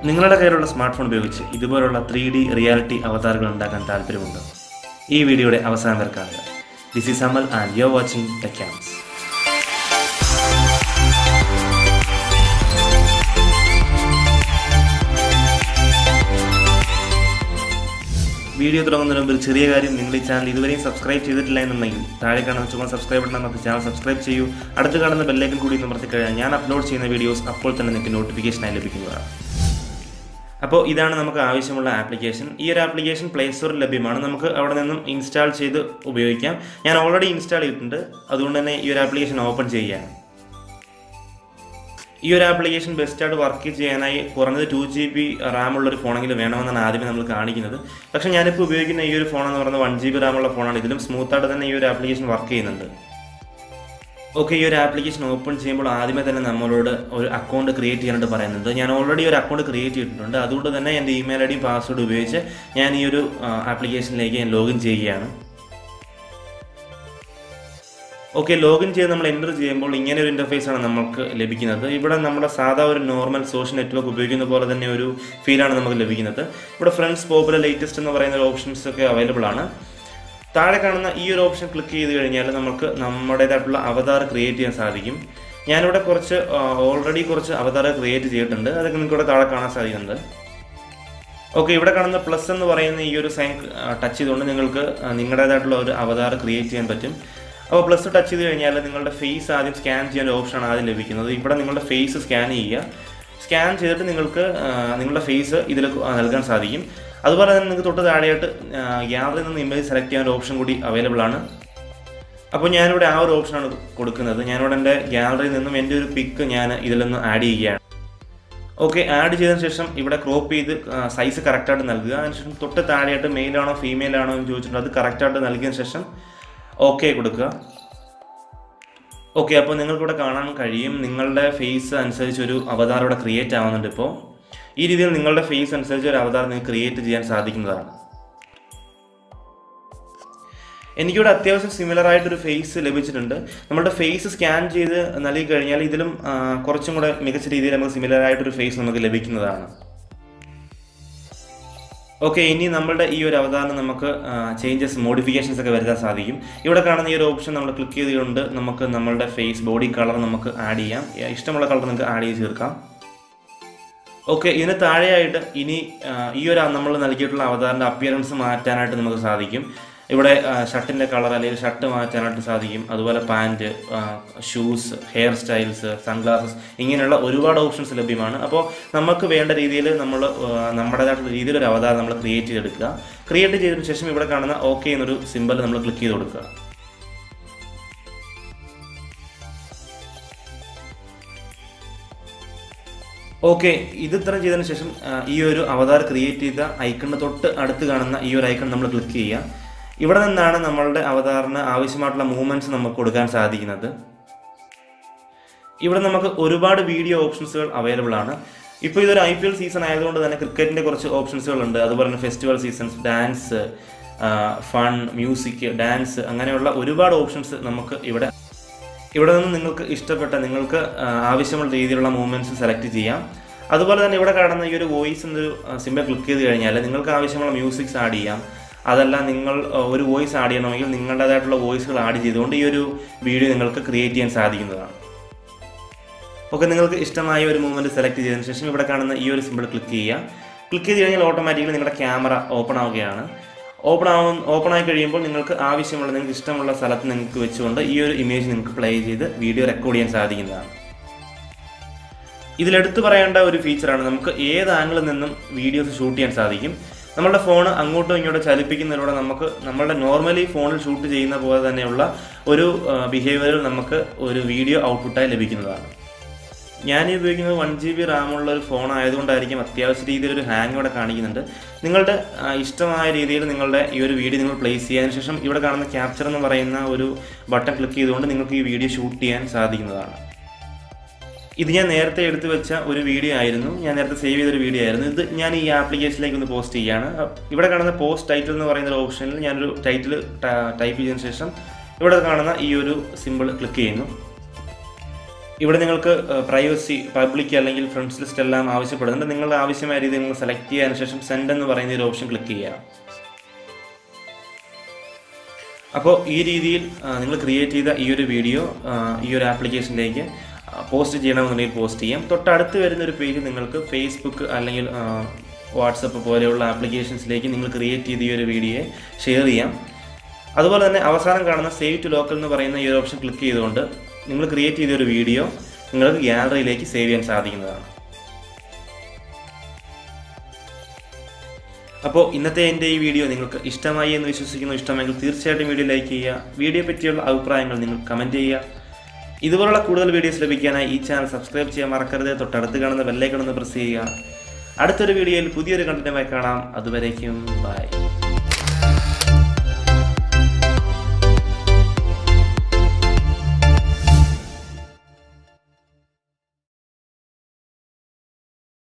നിങ്ങളുടെ കയ്യിലുള്ള smart phone ഉപയോഗിച്ച് ഇതുപോലുള്ള ത്രീ ഡി റിയാലിറ്റി അവതാറുകൾ ഉണ്ടാക്കാൻ താല്പര്യമുണ്ട് ഈ വീഡിയോയുടെ അവസാനം വരെ കാണുക this is Amal and you are watching the cams video തുടങ്ങുന്നതിന് മുമ്പ് ഒരു ചെറിയ കാര്യം നിങ്ങൾ ഈ ചാനൽ ഇതുവരെയും സബ്സ്ക്രൈബ് ചെയ്തിട്ടില്ല എന്നുണ്ടെങ്കിൽ താഴെ കാണുന്ന ചുവന്ന സബ്സ്ക്രൈബ് ബട്ടൺ നമുക്ക് ചാനൽ സബ്സ്ക്രൈബ് ചെയ്യൂ അടുത്ത് കാണുന്ന ബെല്ലൈക്കൻ കൂടി നിമർത്തി കഴിഞ്ഞാൽ ഞാൻ അപ്ലോഡ് ചെയ്യുന്ന വീഡിയോസ് അപ്പോൾ തന്നെ നിങ്ങൾക്ക് നോട്ടിഫിക്കേഷനായി ലഭിക്കുന്നതാണ് അപ്പോൾ ഇതാണ് നമുക്ക് ആവശ്യമുള്ള ആപ്ലിക്കേഷൻ ഈ ഒരു ആപ്ലിക്കേഷൻ പ്ലേ സ്റ്റോറിൽ ലഭ്യമാണ് നമുക്ക് അവിടെ നിന്നും ഇൻസ്റ്റാൾ ചെയ്ത് ഉപയോഗിക്കാം ഞാൻ ഓൾറെഡി ഇൻസ്റ്റാൾ ചെയ്തിട്ടുണ്ട് അതുകൊണ്ട് തന്നെ ഈ ഒരു ആപ്ലിക്കേഷൻ ഓപ്പൺ ചെയ്യുകയാണ് ഈ ഒരു ആപ്ലിക്കേഷൻ ബെസ്റ്റായിട്ട് വർക്ക് ചെയ്യാനായി കുറഞ്ഞത് ടു ജി ബി റാമുള്ള ഒരു ഫോണെങ്കിലും വേണമെന്നാണ് ആദ്യമേ നമ്മൾ കാണിക്കുന്നത് പക്ഷേ ഞാനിപ്പോൾ ഉപയോഗിക്കുന്ന ഈ ഒരു ഫോൺ എന്ന് പറയുന്നത് വൺ ജി ബി റാമുള്ള ഫോണാണ് ഇതിലും സ്മൂത്തായിട്ട് തന്നെ ഈ ഒരു ആപ്ലിക്കേഷൻ വർക്ക് ചെയ്യുന്നുണ്ട് ഓക്കെ ഈ ഒരു ആപ്ലിക്കേഷൻ ഓപ്പൺ ചെയ്യുമ്പോൾ ആദ്യമേ തന്നെ നമ്മളോട് ഒരു അക്കൗണ്ട് ക്രിയേറ്റ് ചെയ്യാനായിട്ട് പറയുന്നുണ്ട് ഞാൻ ഓൾറെഡി ഒരു അക്കൗണ്ട് ക്രിയേറ്റ് ചെയ്തിട്ടുണ്ട് അതുകൊണ്ട് തന്നെ എൻ്റെ ഇമെയിൽ ഐ ഡിയും പാസ്വേഡ് ഉപയോഗിച്ച് ഞാൻ ഈ ഒരു ആപ്ലിക്കേഷനിലേക്ക് ഞാൻ ലോഗിൻ ചെയ്യുകയാണ് ഓക്കെ ലോഗിൻ ചെയ്ത് നമ്മൾ എൻ്റർ ചെയ്യുമ്പോൾ ഇങ്ങനെ ഒരു ഇൻ്റർഫേസ് ആണ് നമുക്ക് ലഭിക്കുന്നത് ഇവിടെ നമ്മുടെ സാധാ ഒരു നോർമൽ സോഷ്യൽ നെറ്റ്വർക്ക് ഉപയോഗിക്കുന്ന പോലെ തന്നെ ഒരു ഫീലാണ് നമുക്ക് ലഭിക്കുന്നത് ഇവിടെ ഫ്രണ്ട്സ് പോപ്പുലർ ലേറ്റസ്റ്റ് എന്ന് പറയുന്ന ഒരു ഓപ്ഷൻസ് ഒക്കെ അവൈലബിൾ ആണ് താഴെ കാണുന്ന ഈ ഒരു ഓപ്ഷൻ ക്ലിക്ക് ചെയ്ത് കഴിഞ്ഞാൽ നമുക്ക് നമ്മുടേതായിട്ടുള്ള അവതാർ ക്രിയേറ്റ് ചെയ്യാൻ സാധിക്കും ഞാനിവിടെ കുറച്ച് ഓൾറെഡി കുറച്ച് അവതാർ ക്രിയേറ്റ് ചെയ്തിട്ടുണ്ട് അതൊക്കെ നിങ്ങൾക്ക് ഇവിടെ താഴെ കാണാൻ സാധിക്കുന്നുണ്ട് ഓക്കെ ഇവിടെ കാണുന്ന പ്ലസ് എന്ന് പറയുന്ന ഈ ഒരു സൈൻ ടച്ച് ചെയ്തുകൊണ്ട് നിങ്ങൾക്ക് നിങ്ങളുടേതായിട്ടുള്ള ഒരു അവതാർ ക്രിയേറ്റ് ചെയ്യാൻ പറ്റും അപ്പോൾ പ്ലസ് ടച്ച് ചെയ്ത് കഴിഞ്ഞാൽ നിങ്ങളുടെ ഫേസ് ആദ്യം സ്കാൻ ചെയ്യാൻ ഓപ്ഷനാണ് ആദ്യം ലഭിക്കുന്നത് ഇവിടെ നിങ്ങളുടെ ഫേസ് സ്കാൻ ചെയ്യുക സ്കാൻ ചെയ്തിട്ട് നിങ്ങൾക്ക് നിങ്ങളുടെ ഫേസ് ഇതിൽ നൽകാൻ സാധിക്കും അതുപോലെ തന്നെ നിങ്ങൾക്ക് തൊട്ട് താഴെയായിട്ട് ഗ്യാലറിയിൽ നിന്ന് ഇമേജ് സെലക്ട് ചെയ്യാൻ ഒരു ഓപ്ഷൻ കൂടി അവൈലബിൾ ആണ് അപ്പോൾ ഞാനിവിടെ ആ ഒരു ഓപ്ഷനാണ് കൊടുക്കുന്നത് ഞാനിവിടെ എൻ്റെ ഗ്യാലറിയിൽ നിന്നും എൻ്റെ ഒരു പിക്ക് ഞാൻ ഇതിൽ നിന്ന് ആഡ് ചെയ്യുകയാണ് ഓക്കെ ആഡ് ചെയ്തതിന് ശേഷം ഇവിടെ ക്രോപ്പ് ചെയ്ത് സൈസ് കറക്റ്റായിട്ട് നൽകുക അതിനുശേഷം തൊട്ട് താഴെയായിട്ട് മെയിലാണോ ഫീമെയിൽ ആണോ എന്ന് ചോദിച്ചിട്ടുണ്ട് അത് കറക്റ്റായിട്ട് നൽകിയതിന് ശേഷം ഓക്കെ കൊടുക്കുക ഓക്കെ അപ്പോൾ നിങ്ങൾക്കിവിടെ കാണാൻ കഴിയും നിങ്ങളുടെ ഫേസ് അനുസരിച്ച് ഒരു അവതാർ ഇവിടെ ക്രിയേറ്റ് ആവുന്നുണ്ട് ഇപ്പോൾ ഈ രീതിയിൽ നിങ്ങളുടെ ഫേസ് അനുസരിച്ച് ഒരു അവതാർ നിങ്ങൾക്ക് ക്രിയേറ്റ് ചെയ്യാൻ സാധിക്കുന്നതാണ് എനിക്കിവിടെ അത്യാവശ്യം സിമിലർ ആയിട്ടൊരു ഫേസ് ലഭിച്ചിട്ടുണ്ട് നമ്മുടെ ഫേസ് സ്കാൻ ചെയ്ത് നൽകി കഴിഞ്ഞാൽ ഇതിലും കുറച്ചും കൂടെ മികച്ച രീതിയിൽ നമുക്ക് സിമിലർ ആയിട്ടൊരു ഫേസ് നമുക്ക് ലഭിക്കുന്നതാണ് ഓക്കെ ഇനി നമ്മളുടെ ഈ ഒരു അവതാരം നമുക്ക് ചേഞ്ചസ് മോഡിഫിക്കേഷൻസ് ഒക്കെ വരുത്താൻ സാധിക്കും ഇവിടെ കാണുന്ന ഈ ഒരു ഓപ്ഷൻ നമ്മൾ ക്ലിക്ക് ചെയ്തുകൊണ്ട് നമുക്ക് നമ്മളുടെ ഫേസ് ബോഡി കളർ നമുക്ക് ആഡ് ചെയ്യാം ഇഷ്ടമുള്ള കളർ നിങ്ങൾക്ക് ആഡ് ചെയ്ത് ചേർക്കാം ഓക്കെ ഇതിന് താഴെയായിട്ട് ഇനി ഈ ഒരു നമ്മൾ നൽകിയിട്ടുള്ള അവതാറിൻ്റെ അപ്പിയറൻസ് മാറ്റാനായിട്ട് നമുക്ക് സാധിക്കും ഇവിടെ ഷർട്ടിൻ്റെ കളർ അല്ലെങ്കിൽ ഷർട്ട് മാറ്റാനായിട്ട് സാധിക്കും അതുപോലെ pant shoes hair styles sunglasses ഇങ്ങനെയുള്ള ഒരുപാട് ഓപ്ഷൻസ് ലഭ്യമാണ് അപ്പോൾ നമുക്ക് വേണ്ട രീതിയിൽ നമ്മൾ നമ്മുടേതായിട്ടുള്ള രീതിയിൽ ഒരു അവതാരം നമ്മൾ ക്രിയേറ്റ് ചെയ്തെടുക്കുക ക്രിയേറ്റ് ചെയ്തതിനു ശേഷം ഇവിടെ കാണുന്ന ഓക്കെ എന്നൊരു സിമ്പൽ നമ്മൾ ക്ലിക്ക് ചെയ്ത് കൊടുക്കുക ഓക്കെ ഇത് ഇത്രയും ചെയ്തതിന് ശേഷം ഈ ഒരു അവതാർ ക്രിയേറ്റ് ചെയ്ത ഐക്കണിന് തൊട്ട് അടുത്ത് കാണുന്ന ഈ ഒരു ഐക്കൺ നമ്മൾ ക്ലിക്ക് ചെയ്യുക ഇവിടെ നിന്നാണ് നമ്മളുടെ അവതാറിന് ആവശ്യമായിട്ടുള്ള മൂവ്മെൻറ്റ്സ് നമുക്ക് കൊടുക്കാൻ സാധിക്കുന്നത് ഇവിടെ നമുക്ക് ഒരുപാട് വീഡിയോ ഓപ്ഷൻസുകൾ അവൈലബിൾ ആണ് ഇപ്പോൾ ഇതൊരു ഐ പി എൽ സീസൺ ആയതുകൊണ്ട് തന്നെ ക്രിക്കറ്റിൻ്റെ കുറച്ച് ഓപ്ഷൻസുകളുണ്ട് അതുപോലെ തന്നെ festival seasons dance fun music dance അങ്ങനെയുള്ള ഒരുപാട് ഓപ്ഷൻസ് നമുക്ക് ഇവിടെ ഇവിടെ നിന്ന് നിങ്ങൾക്ക് ഇഷ്ടപ്പെട്ട നിങ്ങൾക്ക് ആവശ്യമുള്ള രീതിയിലുള്ള മൂവ്മെൻറ്റ്സ് സെലക്ട് ചെയ്യാം അതുപോലെ തന്നെ ഇവിടെ കാണുന്ന ഈ ഒരു വോയിസ് എന്നൊരു സിമ്പിൾ ക്ലിക്ക് ചെയ്ത് കഴിഞ്ഞാൽ നിങ്ങൾക്ക് ആവശ്യമുള്ള മ്യൂസിക്സ് ആഡ് ചെയ്യാം അതല്ല നിങ്ങൾ ഒരു വോയിസ് ആഡ് ചെയ്യണമെങ്കിൽ നിങ്ങളുടേതായിട്ടുള്ള വോയിസുകൾ ആഡ് ചെയ്തുകൊണ്ട് ഈ ഒരു വീഡിയോ നിങ്ങൾക്ക് ക്രിയേറ്റ് ചെയ്യാൻ സാധിക്കുന്നതാണ് ഓക്കെ നിങ്ങൾക്ക് ഇഷ്ടമായ ഒരു മൂവ്മെൻറ്റ് സെലക്ട് ചെയ്തതിന് ശേഷം ഇവിടെ കാണുന്ന ഈ ഒരു സിമ്പിൾ ക്ലിക്ക് ചെയ്യുക ക്ലിക്ക് ചെയ്ത് കഴിഞ്ഞാൽ ഓട്ടോമാറ്റിക്കലി നിങ്ങളുടെ ക്യാമറ ഓപ്പൺ ആവുകയാണ് ഓപ്പൺ ആവും ഓപ്പൺ ആയി കഴിയുമ്പോൾ നിങ്ങൾക്ക് ആവശ്യമുള്ള നിങ്ങൾക്ക് ഇഷ്ടമുള്ള സ്ഥലത്ത് നിങ്ങൾക്ക് വെച്ചുകൊണ്ട് ഈ ഒരു ഇമേജ് നിങ്ങൾക്ക് പ്ലേ ചെയ്ത് വീഡിയോ റെക്കോർഡ് ചെയ്യാൻ സാധിക്കുന്നതാണ് ഇതിലെടുത്ത് പറയേണ്ട ഒരു ഫീച്ചറാണ് നമുക്ക് ഏത് ആംഗിളിൽ നിന്നും വീഡിയോസ് ഷൂട്ട് ചെയ്യാൻ സാധിക്കും നമ്മളുടെ ഫോൺ അങ്ങോട്ടും ഇങ്ങോട്ടും ചലിപ്പിക്കുന്നതിലൂടെ നമുക്ക് നമ്മളുടെ നോർമലി ഫോണിൽ ഷൂട്ട് ചെയ്യുന്ന പോലെ തന്നെയുള്ള ഒരു ബിഹേവിയറിൽ നമുക്ക് ഒരു വീഡിയോ ഔട്ട്പുട്ടായി ലഭിക്കുന്നതാണ് ഞാൻ ഉപയോഗിക്കുന്നത് വൺ ജി ബി റാമുള്ള ഒരു ഫോൺ ആയതുകൊണ്ടായിരിക്കും അത്യാവശ്യ രീതിയിൽ ഒരു ഹാങ് ഇവിടെ കാണിക്കുന്നുണ്ട് നിങ്ങളുടെ ഇഷ്ടമായ രീതിയിൽ നിങ്ങളുടെ ഈ ഒരു വീഡിയോ നിങ്ങൾ പ്ലേസ് ചെയ്യാൻ ശേഷം ഇവിടെ കാണുന്ന ക്യാപ്ചർ എന്ന് പറയുന്ന ഒരു ബട്ടൺ ക്ലിക്ക് ചെയ്തുകൊണ്ട് നിങ്ങൾക്ക് ഈ വീഡിയോ ഷൂട്ട് ചെയ്യാൻ സാധിക്കുന്നതാണ് ഇത് ഞാൻ നേരത്തെ എടുത്തു വെച്ച ഒരു വീഡിയോ ആയിരുന്നു ഞാൻ നേരത്തെ സേവ് ചെയ്തൊരു വീഡിയോ ആയിരുന്നു ഇത് ഞാൻ ഈ ആപ്ലിക്കേഷനിലേക്ക് ഒന്ന് പോസ്റ്റ് ചെയ്യുകയാണ് ഇവിടെ കാണുന്ന പോസ്റ്റ് ടൈറ്റിൽ എന്ന് പറയുന്ന ഒരു ഓപ്ഷനിൽ ഞാനൊരു ടൈറ്റിൽ ടൈപ്പ് ചെയ്തതിന് ശേഷം ഇവിടെ കാണുന്ന ഈ ഒരു സിമ്പിൾ ക്ലിക്ക് ചെയ്യുന്നു ഇവിടെ നിങ്ങൾക്ക് പ്രൈവസി പബ്ലിക് അല്ലെങ്കിൽ ഫ്രണ്ട്സ് ലിസ്റ്റ് എല്ലാം ആവശ്യപ്പെടുന്നുണ്ട് നിങ്ങളുടെ ആവശ്യമായ രീതിയിൽ നിങ്ങൾ സെലക്ട് ചെയ്തതിനു ശേഷം സെൻഡ് എന്ന് പറയുന്ന ഒരു ഓപ്ഷൻ ക്ലിക്ക് ചെയ്യുക അപ്പോൾ ഈ രീതിയിൽ നിങ്ങൾ ക്രിയേറ്റ് ചെയ്ത ഈ ഒരു വീഡിയോ ഈ ഒരു ആപ്ലിക്കേഷനിലേക്ക് പോസ്റ്റ് ചെയ്യണമെന്നുണ്ടെങ്കിൽ പോസ്റ്റ് ചെയ്യാം തൊട്ടടുത്ത് വരുന്ന ഒരു പേജ് നിങ്ങൾക്ക് ഫേസ്ബുക്ക് അല്ലെങ്കിൽ വാട്സപ്പ് പോലെയുള്ള ആപ്ലിക്കേഷൻസിലേക്ക് നിങ്ങൾ ക്രിയേറ്റ് ചെയ്ത ഈ ഒരു വീഡിയോയെ ഷെയർ ചെയ്യാം അതുപോലെ തന്നെ അവസാനം കാണുന്ന സേവ് ടു ലോക്കൽ എന്ന് പറയുന്ന ഈ ഒരു ഓപ്ഷൻ ക്ലിക്ക് ചെയ്തുകൊണ്ട് നിങ്ങൾ ക്രിയേറ്റ് ചെയ്ത ഒരു വീഡിയോ നിങ്ങൾക്ക് ഗ്യാലറിയിലേക്ക് സേവ് ചെയ്യാൻ സാധിക്കുന്നതാണ് അപ്പോൾ ഇന്നത്തെ എൻ്റെ ഈ വീഡിയോ നിങ്ങൾക്ക് ഇഷ്ടമായി എന്ന് വിശ്വസിക്കുന്നു ഇഷ്ടമെങ്കിൽ തീർച്ചയായിട്ടും വീഡിയോ ലൈക്ക് ചെയ്യുക വീഡിയോ പറ്റിയുള്ള അഭിപ്രായങ്ങൾ നിങ്ങൾ കമൻറ്റ് ചെയ്യുക ഇതുപോലുള്ള കൂടുതൽ വീഡിയോസ് ലഭിക്കാനായി ഈ ചാനൽ സബ്സ്ക്രൈബ് ചെയ്യാൻ മറക്കരുത് തൊട്ടടുത്ത് കാണുന്ന ബെല്ലൈക്കൺ ഒന്ന് പ്രസ് ചെയ്യുക അടുത്തൊരു വീഡിയോയിൽ പുതിയൊരു കണ്ടന്റുമായി കാണാം അതുവരേക്കും ബൈ